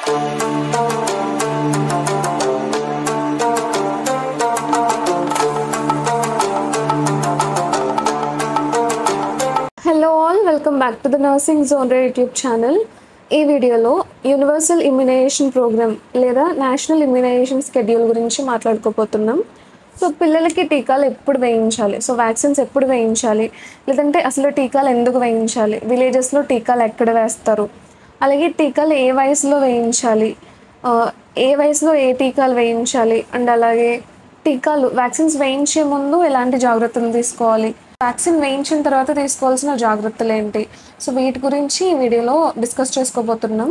hello all welcome back to the nursing zone YouTube channel ఈ వీడియోలో universal immunisation programme లేదా national immunisation schedule గురించి మాట్లాడుకోబోతున్నాం so పిల్లలకి టీకాలు ఎప్పుడు వేయించాలి సో వ్యాక్సిన్స్ ఎప్పుడు వేయించాలి లేదంటే అసలు టీకాలు ఎందుకు వేయించాలి విలేజెస్లో టీకాలు ఎక్కడ వేస్తారు అలాగే టీకాలు ఏ వయసులో వేయించాలి ఆ, ఏ వయసులో ఏ టీకాలు వేయించాలి అండ్ అలాగే టీకాలు వ్యాక్సిన్స్ వేయించే ముందు ఎలాంటి జాగ్రత్తలు తీసుకోవాలి వ్యాక్సిన్ వేయించిన తర్వాత తీసుకోవాల్సిన జాగ్రత్తలు ఏంటి సో వీటి గురించి ఈ వీడియోలో డిస్కస్ చేసుకోబోతున్నాం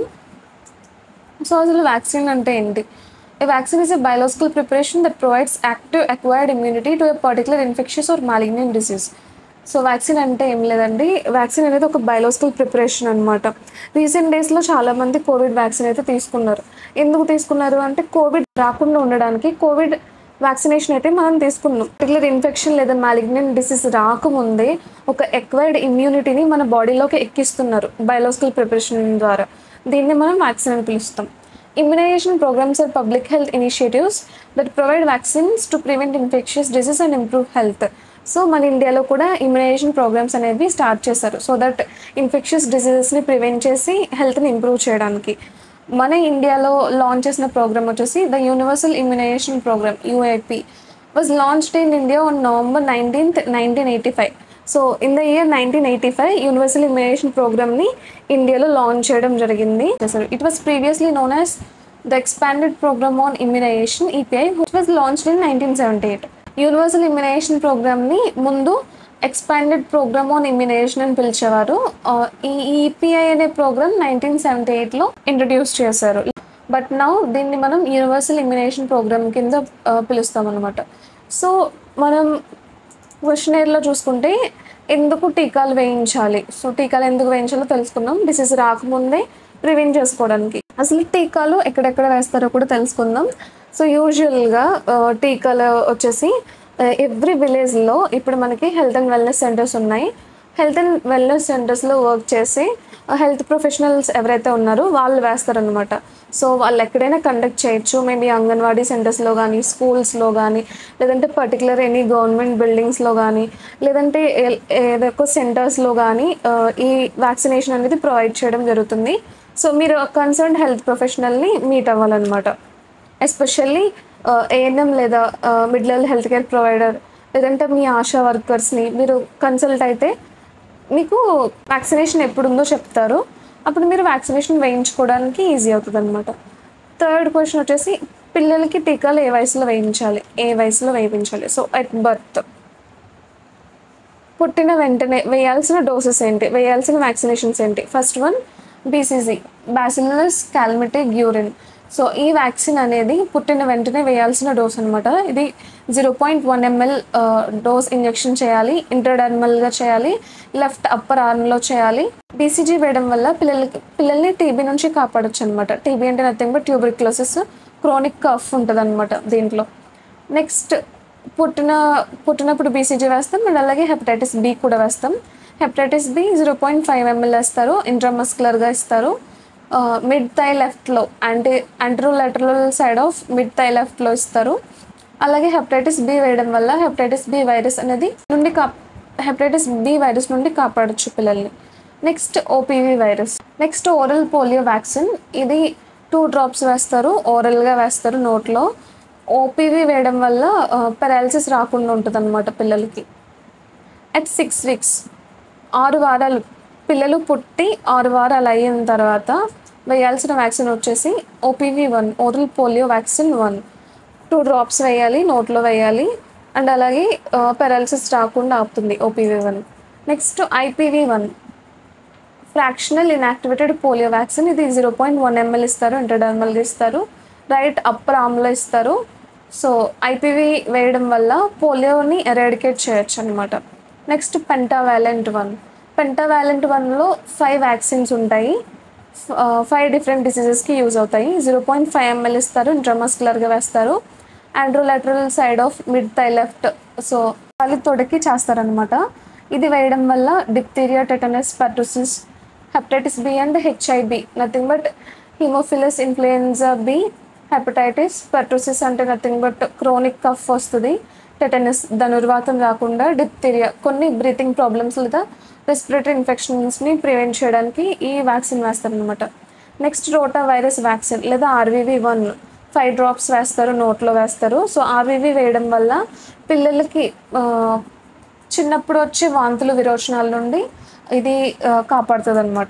సో అసలు వ్యాక్సిన్ అంటే ఏంటి a vaccine is a biological preparation that provides active acquired immunity to a particular infections or malignant disease so vaccine అంటే ఏం లేదండి వ్యాక్సిన్ అనేది ఒక బయోలాజికల్ ప్రిపరేషన్ అనమాట రీసెంట్ డేస్లో చాలామంది కోవిడ్ వ్యాక్సిన్ అయితే తీసుకున్నారు ఎందుకు తీసుకున్నారు అంటే కోవిడ్ రాకుండా ఉండడానికి కోవిడ్ వ్యాక్సినేషన్ అయితే మనం తీసుకున్నాం పర్టికులర్ ఇన్ఫెక్షన్ లేదా మాలిగ్నెంట్ డిసీజ్ రాకముందే ఒక ఎక్వైర్డ్ ఇమ్యూనిటీని మన బాడీలోకి ఎక్కిస్తున్నారు బయోలాజికల్ ప్రిపరేషన్ ద్వారా దీన్ని మనం వ్యాక్సిన్ అని పిలుస్తాం immunisation programmes are public health initiatives that provide vaccines to prevent infections disease and improve health so మన ఇండియాలో కూడా ఇమ్యునైజేషన్ ప్రోగ్రామ్స్ అనేవి స్టార్ట్ చేశారు సో దట్ ఇన్ఫెక్షన్స్ డిసీజెస్ని ప్రివెంట్ చేసి హెల్త్ని ఇంప్రూవ్ చేయడానికి మన ఇండియాలో లాంచ్ చేసిన ప్రోగ్రామ్ వచ్చేసి the universal immunisation programme UIP was launched in India on November nineteenth nineteen eighty five so in the year nineteen eighty five universal immunisation ప్రోగ్రామ్ని ఇండియాలో లాంచ్ చేయడం జరిగింది it was previously known as the expanded programme on immunisation EPI which was launched in nineteen seventy eight universal immunisation ప్రోగ్రామ్ని ముందు expanded programme on immunisation అని పిలిచేవారు ఆ, ఈ ఈపీఐ అనే ప్రోగ్రామ్ నైన్టీన్ సెవెంటీ ఎయిట్లో ఇంట్రడ్యూస్ చేశారు బట్ నౌ దీన్ని మనం యూనివర్సల్ ఇమ్యునైజేషన్ ప్రోగ్రామ్ కింద ఆ, పిలుస్తాం అనమాట సో మనం క్వశ్చనేర్లో చూసుకుంటే ఎందుకు టీకాలు వేయించాలి సో టీకాలు ఎందుకు వేయించాలో తెలుసుకుందాం డిసీజ్ రాకముందే ప్రివెంట్ చేసుకోవడానికి అసలు టీకాలు ఎక్కడెక్కడ వేస్తారో కూడా తెలుసుకుందాం సో యూజువల్గా టీకాలు వచ్చేసి ఎవ్రీ విలేజ్లో ఇప్పుడు మనకి హెల్త్ అండ్ వెల్నెస్ సెంటర్స్ ఉన్నాయి హెల్త్ అండ్ వెల్నెస్ సెంటర్స్లో వర్క్ చేసి హెల్త్ ప్రొఫెషనల్స్ ఎవరైతే ఉన్నారో వాళ్ళు వేస్తారనమాట సో వాళ్ళు ఎక్కడైనా కండక్ట్ చేయొచ్చు మేబీ అంగన్వాడీ సెంటర్స్లో కానీ స్కూల్స్లో కానీ లేదంటే పర్టికులర్ ఎనీ గవర్నమెంట్ బిల్డింగ్స్లో కానీ లేదంటే ఏ- ఏదో సెంటర్స్లో కానీ ఈ వ్యాక్సినేషన్ అనేది ప్రొవైడ్ చేయడం జరుగుతుంది సో మీరు కన్సర్న్ హెల్త్ ప్రొఫెషనల్ని మీట్ అవ్వాలన్నమాట ఎస్పెషల్లీ ఏఎన్ఎం లేదా mid level health care provider లేదంటే మీ ఆశా వర్కర్స్ని మీరు కన్సల్ట్ అయితే మీకు వ్యాక్సినేషన్ ఎప్పుడుందో చెప్తారు అప్పుడు మీరు వ్యాక్సినేషన్ వేయించుకోవడానికి ఈజీ అవుతుంది అనమాట థర్డ్ క్వశ్చన్ వచ్చేసి పిల్లలకి టీకాలు ఏ వయసులో వేయించాలి ఏ వయసులో వేయించాలి సో ఎట్ బర్త్ పుట్టిన వెంటనే వేయాల్సిన డోసెస్ ఏంటి వేయాల్సిన వ్యాక్సినేషన్స్ ఏంటి first one BCG bacillus Calmette Guerin so ఈ వ్యాక్సిన్ అనేది పుట్టిన వెంటనే వేయాల్సిన డోస్ అనమాట ఇది zero point one ML dose injection చేయాలి ఇంటర్డర్మల్గా చేయాలి లెఫ్ట్ అప్పర్ ఆర్మ్లో చేయాలి బీసీజీ వేయడం వల్ల పిల్లలకి పిల్లల్ని టీబీ నుంచి కాపాడొచ్చు అనమాట టీబీ అంటే nothing but tuberculosis chronic cough ఉంటుంది అనమాట దీంట్లో నెక్స్ట్ పుట్టిన పుట్టినప్పుడు బీసీజీ వేస్తాం అండ్ అలాగే హెపటైటిస్ బి కూడా వేస్తాం hepatitis B zero point five ML వేస్తారు ఇంట్రామస్కులర్గా ఇస్తారు మిడ్ థై లెఫ్ట్లో అంటే anterolateral side of mid thigh లెఫ్ట్లో ఇస్తారు అలాగే హెపటైటిస్ బి వేయడం వల్ల హెపటైటిస్ బి వైరస్ అనేది నుండి కా హెపటైటిస్ బి వైరస్ నుండి కాపాడొచ్చు పిల్లల్ని next OPV virus next oral polio vaccine ఇది టూ డ్రాప్స్ వేస్తారు ఓరల్గా వేస్తారు నోట్లో ఓపీవీ వేయడం వల్ల పెరాలసిస్ రాకుండా ఉంటుంది అనమాట పిల్లలకి అట్ సిక్స్ వీక్స్ ఆరు వారాలు పిల్లలు పుట్టి ఆరు వారాలు అయిన తర్వాత వేయాల్సిన వ్యాక్సిన్ వచ్చేసి OPV one oral polio vaccine one two drops వేయాలి నోట్లో వేయాలి అండ్ అలాగే పెరాలసిస్ రాకుండా ఆపుతుంది OPV one next IPV one fractional inactivated polio vaccine ఇది జీరో పాయింట్ వన్ ఎంఎల్ ఇస్తారు ఇంటర్డర్మల్గా ఇస్తారు రైట్ అప్పర్ ఆమ్లో ఇస్తారు సో ఐపీవీ వేయడం వల్ల పోలియోని ఎరాడికేట్ చేయొచ్చు అనమాట నెక్స్ట్ పెంటావాలెంట్ వన్ పెంటావాలెంట్ వన్లో ఫైవ్ వ్యాక్సిన్స్ ఉంటాయి ఫైవ్ డిఫరెంట్ డిసీజెస్కి యూజ్ అవుతాయి జీరో పాయింట్ ఫైవ్ ఎంఎల్ ఇస్తారు ఇంట్రామస్కులర్గా వేస్తారు anterolateral side of mid thigh left so కాలి తొడకి చేస్తారనమాట ఇది వేయడం వల్ల diphtheria tetanus pertussis hepatitis B and HIB nothing but haemophilus influenza B hepatitis pertussis అంటే నథింగ్ బట్ క్రోనిక్ కఫ్ వస్తుంది టెటనస్ ధనుర్వాతం రాకుండా డిప్తీరియా కొన్ని బ్రీతింగ్ ప్రాబ్లమ్స్ లేదా రెస్పిరేటరీ ఇన్ఫెక్షన్స్ని ప్రివెంట్ చేయడానికి ఈ వ్యాక్సిన్ వేస్తారనమాట నెక్స్ట్ రోటా వైరస్ వ్యాక్సిన్ లేదా ఆర్వీవి వన్ ఫైవ్ డ్రాప్స్ వేస్తారు నోట్లో వేస్తారు సో ఆర్వీవి వేయడం వల్ల పిల్లలకి ఆ, చిన్నప్పుడు వచ్చే వాంతులు విరోచనాల నుండి ఇది కాపాడుతుంది అనమాట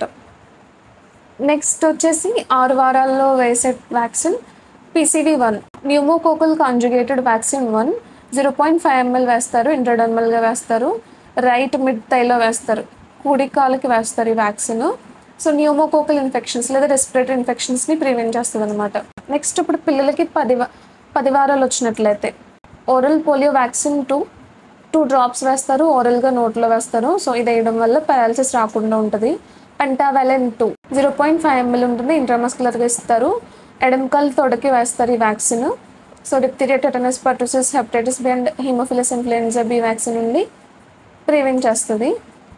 నెక్స్ట్ వచ్చేసి ఆరు వారాల్లో వేసే vaccine PCV one pneumococcal conjugated vaccine one zero point five ML వేస్తారు ఇంట్రడర్మల్గా వేస్తారు రైట్ మిడ్ థైలో వేస్తారు కుడి కాలుకి వేస్తారు ఈ వ్యాక్సిన్ సో న్యూమోకోకల్ ఇన్ఫెక్షన్స్ లేదా రెస్పిరేటరీ ఇన్ఫెక్షన్స్ని ప్రివెంట్ చేస్తుంది అనమాట నెక్స్ట్ ఇప్పుడు పిల్లలకి పది వా- పది వారాలు వచ్చినట్లయితే oral polio vaccine two two drops వేస్తారు ఓరల్గా నోట్లో వేస్తారు సో ఇది వేయడం వల్ల పారాలసిస్ రాకుండా ఉంటుంది pentavalent two zero point five ML ఉంటుంది ఇంట్రామస్కులర్గా ఇస్తారు ఎడమకల్ తొడకి వేస్తారు ఈ vaccine so diphtheria tetanus pertussis hepatitis B and haemophilus influenza B vaccine నుండి ప్రివెంట్ చేస్తుంది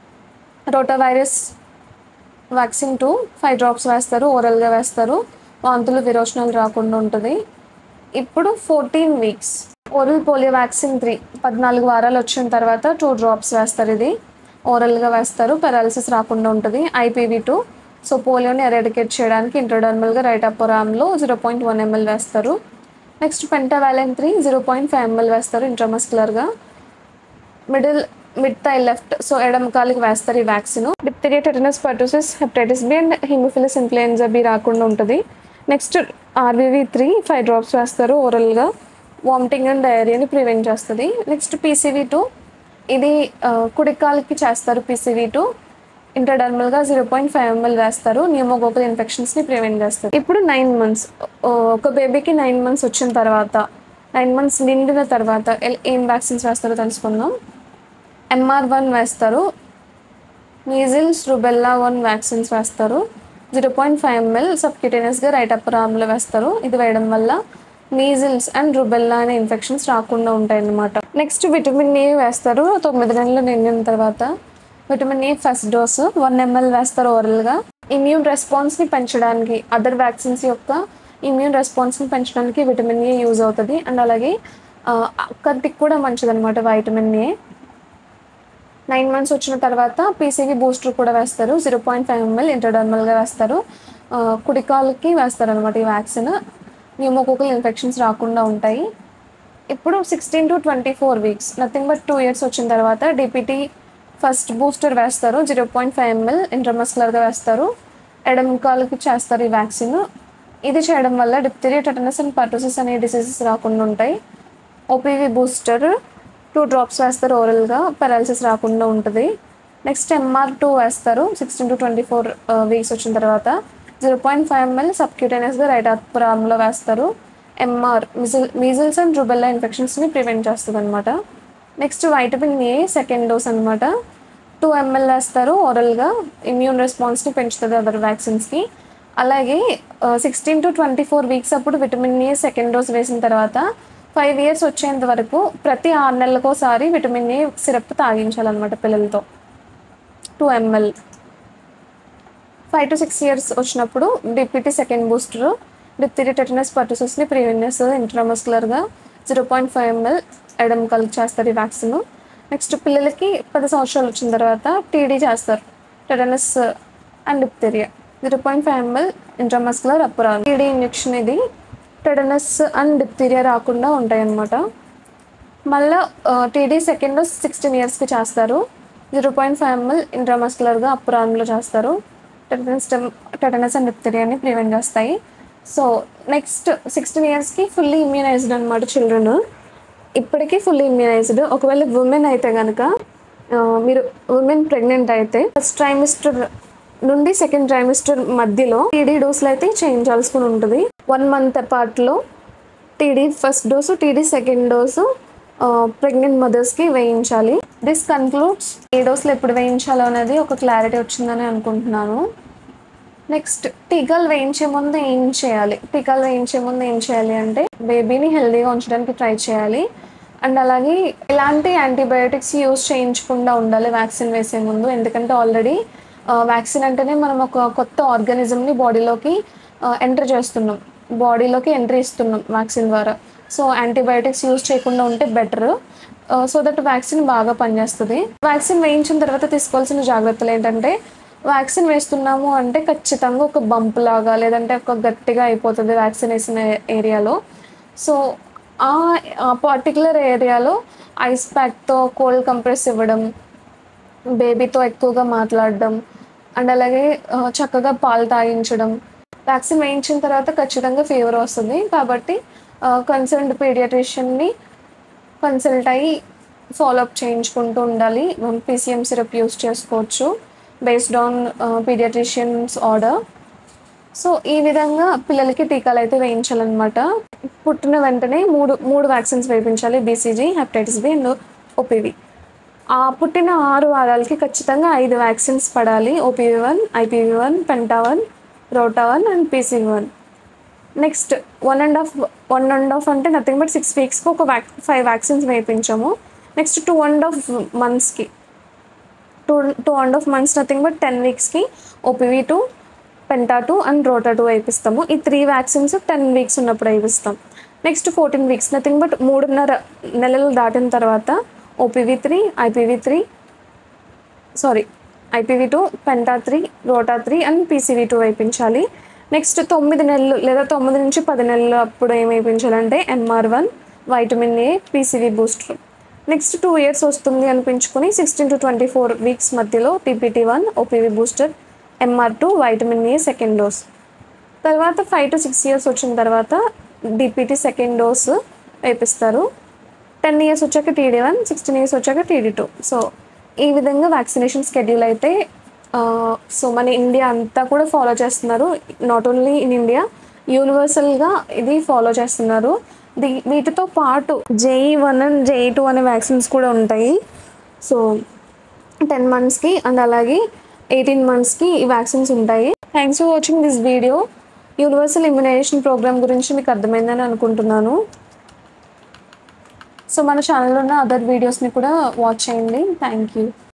rotavirus vaccine two five drops వేస్తారు ఓరల్గా వేస్తారు వాంతులు విరోచనాలు రాకుండా ఉంటుంది ఇప్పుడు fourteen weeks oral polio vaccine three పద్నాలుగు వారాలు వచ్చిన తర్వాత టూ డ్రాప్స్ వేస్తారు ఇది ఓరల్గా వేస్తారు పెరాలసిస్ రాకుండా ఉంటుంది ఐపీవీ టూ సో పోలియోని ఎరాడికేట్ చేయడానికి ఇంట్రోడర్మల్గా రైట్ అప్పర్ ఆర్మ్లో జీరో పాయింట్ వన్ ఎంఎల్ వేస్తారు next pentavalent three zero point five ML వేస్తారు ఇంట్రామస్కులర్గా middle mid thigh left so ఎడమ కాలికి వేస్తారు ఈ vaccine diphtheria tetanus pertussis hepatitis B and haemophilus influenza B రాకుండా ఉంటుంది next RVV three five drops వేస్తారు ఓరల్గా వామిటింగ్ అండ్ డయేరియాని ప్రివెంట్ చేస్తుంది నెక్స్ట్ పీసీవీ టూ ఇది ఆ, కుడి కాలికి చేస్తారు పీసీవీ టూ ఇంటర్డర్మల్గా జీరో పాయింట్ ఫైవ్ ఎంఎల్ వేస్తారు న్యూమోగోకల్ ఇన్ఫెక్షన్స్ని ప్రివెంట్ చేస్తారు ఇప్పుడు నైన్ మంత్స్ ఒక బేబీకి నైన్ మంత్స్ వచ్చిన తర్వాత నైన్ మంత్స్ నిండిన తర్వాత ఎల్- ఏం వ్యాక్సిన్స్ వేస్తారో తెలుసుకుందాం ఎంఆర్ వన్ వేస్తారు మీజిల్స్ రుబెల్లా వన్ వ్యాక్సిన్స్ వేస్తారు జీరో పాయింట్ ఫైవ్ ఎంఎల్ సబ్క్యూటేనియస్గా రైట్ అప్పర్ ఆర్మ్లో వేస్తారు ఇది వేయడం వల్ల మీజిల్స్ అండ్ రుబెల్లా అనే ఇన్ఫెక్షన్స్ రాకుండా ఉంటాయి అన్నమాట నెక్స్ట్ విటమిన్ ఏ వేస్తారు తొమ్మిది నెలలు నిండిన తర్వాత vitamin A first dose one ML వేస్తారు ఓరల్గా ఇమ్యూన్ రెస్పాన్స్ని పెంచడానికి అదర్ వ్యాక్సిన్స్ యొక్క ఇమ్యూన్ రెస్పాన్స్ని పెంచడానికి విటమిన్ ఏ యూజ్ అవుతుంది అండ్ అలాగే ఆ, కంటికి కూడా మంచిదన్నమాట వైటమిన్ ఏ నైన్ మంత్స్ వచ్చిన తర్వాత పీసీవీ బూస్టర్ కూడా వేస్తారు జీరో పాయింట్ ఫైవ్ ఎంఎల్ ఇంటర్డర్మల్గా వేస్తారు ఆ, కుడికాలకి వేస్తారు అనమాట ఈ వ్యాక్సిన్ న్యూమోకోకల్ ఇన్ఫెక్షన్స్ రాకుండా ఉంటాయి ఇప్పుడు sixteen to twenty four weeks nothing but two years వచ్చిన తర్వాత డిపిటీ ఫస్ట్ బూస్టర్ వేస్తారు జీరో పాయింట్ ఫైవ్ ఎంఎల్ ఇంటర్మస్కులర్గా వేస్తారు ఎడమ కాలుకి చేస్తారు ఈ వ్యాక్సిన్ ఇది చేయడం వల్ల డిప్తీరియా టెటనస్ అండ్ పర్టోసిస్ అనే డిసీజెస్ రాకుండా ఉంటాయి ఓపీవీ బూస్టర్ టూ డ్రాప్స్ వేస్తారు ఓరల్గా పెరాలసిస్ రాకుండా ఉంటుంది నెక్స్ట్ ఎంఆర్ టూ వేస్తారు sixteen to twenty four weeks వచ్చిన తర్వాత జీరో పాయింట్ ఫైవ్ ఎంఎల్ సబ్క్యూటేనియస్గా రైట్ అప్పర్ ఆర్మ్లో వేస్తారు MR measle measles and rubella ఇన్ఫెక్షన్స్ని ప్రివెంట్ చేస్తుంది అనమాట next vitamin A second dose అనమాట టూ ఎంఎల్ వేస్తారు ఓరల్గా ఇమ్యూన్ రెస్పాన్స్ని పెంచుతుంది అదర్ వ్యాక్సిన్స్కి అలాగే sixteen to twenty four weeks అప్పుడు విటమిన్ ఏ సెకండ్ డోస్ వేసిన తర్వాత ఫైవ్ ఇయర్స్ వచ్చేంత వరకు ప్రతి ఆరు నెలలకోసారి విటమిన్ ఏ సిరప్ తాగించాలన్నమాట పిల్లలతో two ML five to six years వచ్చినప్పుడు DPT second booster diphtheria tetanus పర్టోసిస్ని ప్రివెంట్ చేస్తుంది ఇంట్రామస్కులర్గా జీరో పాయింట్ ఫైవ్ ఎంఎల్ ఎడమ్ కలిగి చేస్తారు ఈ వ్యాక్సిన్ నెక్స్ట్ పిల్లలకి పది సంవత్సరాలు వచ్చిన తర్వాత టీడీ చేస్తారు tetanus and diphtheria zero point five ML intramuscular అప్పురాలు టీడీ ఇంజెక్షన్ ఇది టెటనస్ అండ్ డిప్తీరియా రాకుండా ఉంటాయి అన్నమాట మళ్ళీ టీడీ సెకండ్ డోస్ సిక్స్టీన్ ఇయర్స్కి చేస్తారు జీరో పాయింట్ ఫైవ్ ఎంఎల్ ఇంట్రామస్కులర్గా అప్పర్ ఆర్మ్లో చేస్తారు టెటనస్ టెటనస్ అండ్ డిప్తీరియాని ప్రివెంట్ చేస్తాయి సో నెక్స్ట్ సిక్స్టీన్ ఇయర్స్కి ఫుల్లీ ఇమ్యూనైజ్డ్ అనమాట చిల్డ్రన్ ఇప్పటికీ ఫుల్లీ ఇమ్యూనైజ్డ్ ఒకవేళ ఉమెన్ అయితే కనుక మీరు ఉమెన్ ప్రెగ్నెంట్ అయితే ఫస్ట్ ట్రైమిస్టర్ నుండి సెకండ్ ట్రైమిస్టర్ మధ్యలో టీడీ డోస్లు అయితే చేయించాల్సి ఉంటుంది వన్ మంత్ అపార్ట్లో TD first dose TD second dose pregnant మదర్స్కి వేయించాలి దిస్ కన్క్లూడ్స్ ఏ డోస్లో ఎప్పుడు వేయించాలో అనేది ఒక క్లారిటీ వచ్చిందని అనుకుంటున్నాను నెక్స్ట్ టీకాలు వేయించే ముందు ఏం చేయాలి టీకాలు వేయించే ముందు ఏం చేయాలి అంటే బేబీని హెల్దీగా ఉంచడానికి ట్రై చేయాలి అండ్ అలాగే ఎలాంటి యాంటీబయోటిక్స్ యూస్ చేయించకుండా ఉండాలి వ్యాక్సిన్ వేసే ముందు ఎందుకంటే ఆల్రెడీ వ్యాక్సిన్ అంటేనే మనం ఒక కొత్త ఆర్గానిజంని బాడీలోకి ఎంటర్ చేస్తున్నాం బాడీలోకి ఎంట్రీ ఇస్తున్నాం వ్యాక్సిన్ ద్వారా సో యాంటీబయాటిక్స్ యూజ్ చేయకుండా ఉంటే బెటర్ సో దట్ వ్యాక్సిన్ బాగా పనిచేస్తుంది వ్యాక్సిన్ వేయించిన తర్వాత తీసుకోవాల్సిన జాగ్రత్తలు ఏంటంటే వ్యాక్సిన్ వేస్తున్నాము అంటే ఖచ్చితంగా ఒక బంప్ లాగా లేదంటే ఒక గట్టిగా అయిపోతుంది వ్యాక్సిన్ వేసిన ఏరియాలో సో ఆ పర్టికులర్ ఏరియాలో ఐస్ ప్యాక్తో కోల్డ్ కంప్రెస్ ఇవ్వడం బేబీతో ఎక్కువగా మాట్లాడడం అండ్ అలాగే ఆ, చక్కగా పాలు తాగించడం వ్యాక్సిన్ వేయించిన తర్వాత ఖచ్చితంగా ఫీవర్ వస్తుంది కాబట్టి కన్సర్న్డ్ పీడియాట్రిషియన్ని కన్సల్ట్ అయ్యి ఫాలోఅప్ చేయించుకుంటూ ఉండాలి పీసీఎం సిరప్ యూస్ చేసుకోవచ్చు based on paediatrician's order so ఈ విధంగా పిల్లలకి టీకాలు అయితే వేయించాలన్నమాట పుట్టిన వెంటనే మూడు మూడు వ్యాక్సిన్స్ వేయించాలి BCG hepatitis B and OPV ఆ పుట్టిన ఆరు వారాలకి ఖచ్చితంగా ఐదు వ్యాక్సిన్స్ పడాలి OPV one IPV one penta one rota one and PCV one next one and half one and half అంటే నథింగ్ బట్ సిక్స్ వీక్స్కి ఒక వ్యాక్ ఫైవ్ వ్యాక్సిన్స్ వేయించాము నెక్స్ట్ టూ అండ్ హాఫ్ మంత్స్కి two two and half months nothing but ten వీక్స్కి OPV two penta two and rota two వేయిస్తాము ఈ three vaccines ten weeks ఉన్నప్పుడు వేయిస్తాం next fourteen weeks nothing but మూడున్నర నెలలు దాటిన తర్వాత OPV three IPV three sorry IPV two penta three rota three and PCV two వేయించాలి నెక్స్ట్ తొమ్మిది నెలలు లేదా తొమ్మిది నుంచి పది నెలలు అప్పుడు ఏం వేయించాలంటే MR one vitamin A PCV booster next two years వస్తుంది అనిపించుకుని sixteen to twenty four weeks మధ్యలో DPT one OPV booster MR two vitamin A second dose తర్వాత ఫైవ్ టు సిక్స్ ఇయర్స్ వచ్చిన తర్వాత డిపిటీ సెకండ్ డోస్ వేపిస్తారు ten years వచ్చాక TD one sixteen years వచ్చాక TD two so ఈ విధంగా vaccination schedule అయితే సో మన ఇండియా అంతా కూడా ఫాలో చేస్తున్నారు నాట్ ఓన్లీ ఇన్ ఇండియా యూనివర్సల్గా ఇది ఫాలో చేస్తున్నారు ది వీటితో పాటు JE one and JE two అనే వ్యాక్సిన్స్ కూడా ఉంటాయి సో టెన్ మంత్స్కి అండ్ అలాగే ఎయిటీన్ మంత్స్కి ఈ వ్యాక్సిన్స్ ఉంటాయి thanks for watching this video universal immunisation programme గురించి మీకు అర్థమైందని అనుకుంటున్నాను సో మన ఛానల్లో ఉన్న అదర్ వీడియోస్ని కూడా వాచ్ చేయండి థ్యాంక్ యూ